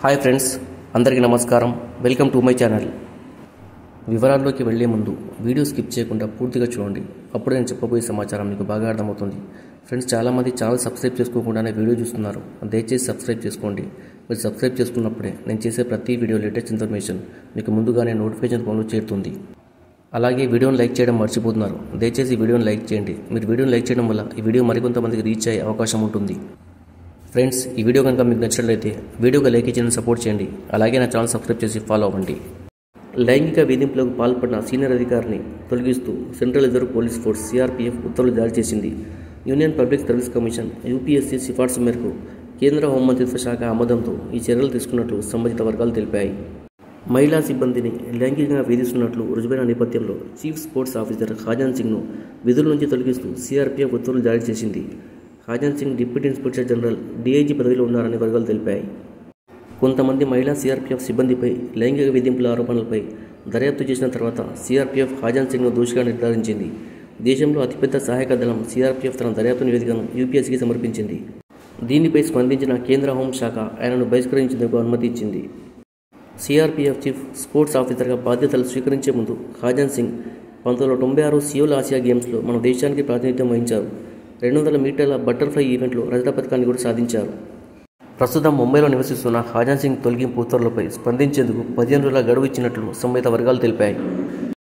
hi friends అందరికీ నమస్కారం welcome to my channel వివరాల్లోకి వెళ్లే ముందు వీడియో స్కిప్ చేయకుండా పూర్తిగా చూడండి అప్పుడు నేను చెప్పబోయే సమాచారం మీకు బాగా అర్థమవుతుంది ఫ్రెండ్స్ చాలామంది ఛానల్ సబ్స్క్రైబ్ చేసుకోకుండానే వీడియో చూస్తున్నారు దయచేసి సబ్స్క్రైబ్ చేసుకోండి మీరు సబ్స్క్రైబ్ చేసుకున్నప్పుడే నేను చేసే ప్రతి వీడియో లేటెస్ట్ ఇన్ఫర్మేషన్ మీకు ముందుగానే నోటిఫికేషన్ ఫోన్లో చేరుతుంది అలాగే వీడియోని లైక్ చేయడం మర్చిపోతున్నారు దయచేసి ఈ వీడియోని లైక్ చేయండి మీరు వీడియోని లైక్ చేయడం వల్ల ఈ వీడియో మరికొంతమందికి రీచ్ అయ్యే అవకాశం ఉంటుంది ఫ్రెండ్స్ ఈ వీడియో కనుక మీకు నచ్చినట్లయితే వీడియోకి లైక్ ఇచ్చి సపోర్ట్ చేయండి అలాగే నా ఛానల్ సబ్స్క్రైబ్ చేసి ఫాలో అవ్వండి లైంగిక వేధింపులకు పాల్పడిన సీనియర్ అధికారిని తొలగిస్తూ central reserve police force CRPF ఉత్తర్వులు జారీ చేసింది union public service commission UPSC సిఫార్సు మేరకు కేంద్ర హోంమంత్రిత్వ శాఖ ఆమోదంతో ఈ చర్యలు తీసుకున్నట్లు సంబంధిత వర్గాలు తెలిపాయి మహిళా సిబ్బందిని లైంగికంగా వేధిస్తున్నట్లు రుజువైన నేపథ్యంలో చీఫ్ స్పోర్ట్స్ ఆఫీసర్ ఖాజాన్ సింగ్ను విధుల నుంచి తొలగిస్తూ సిఆర్పీఎఫ్ ఉత్తర్వులు జారీ చేసింది Khajan Singh deputy inspector general DIG పదవిలో ఉన్నారని వర్గాలు తెలిపాయి కొంతమంది మహిళా సిఆర్పీఎఫ్ సిబ్బందిపై లైంగిక వేధింపుల ఆరోపణలపై దర్యాప్తు చేసిన తర్వాత సిఆర్పీఎఫ్ ఖాజాన్ సింగ్ను దోషిగా నిర్ధారించింది దేశంలో అతిపెద్ద సహాయక దళం సిఆర్పీఎఫ్ తన దర్యాప్తు నివేదికను యూపీఎస్సీకి సమర్పించింది దీనిపై స్పందించిన కేంద్ర హోంశాఖ ఆయనను బహిష్కరించేందుకు అనుమతి ఇచ్చింది సిఆర్పీఎఫ్ చీఫ్ స్పోర్ట్స్ ఆఫీసర్గా బాధ్యతలు స్వీకరించే ముందు ఖాజాన్ సింగ్ పంతొమ్మిది వందల తొంభై ఆరు సియోల్ ఆసియా గేమ్స్లో మన దేశానికి ప్రాతినిధ్యం వహించారు రెండు వందల మీటర్ల బటర్ఫ్లై ఈవెంట్లో రజత పథకాన్ని కూడా సాధించారు ప్రస్తుతం ముంబైలో నివసిస్తున్న ఖాజాన్ సింగ్ తొలగింపు ఉత్తర్వులపై స్పందించేందుకు పదిహేను రోజుల గడువు ఇచ్చినట్లు సంబంధిత వర్గాలు తెలిపాయి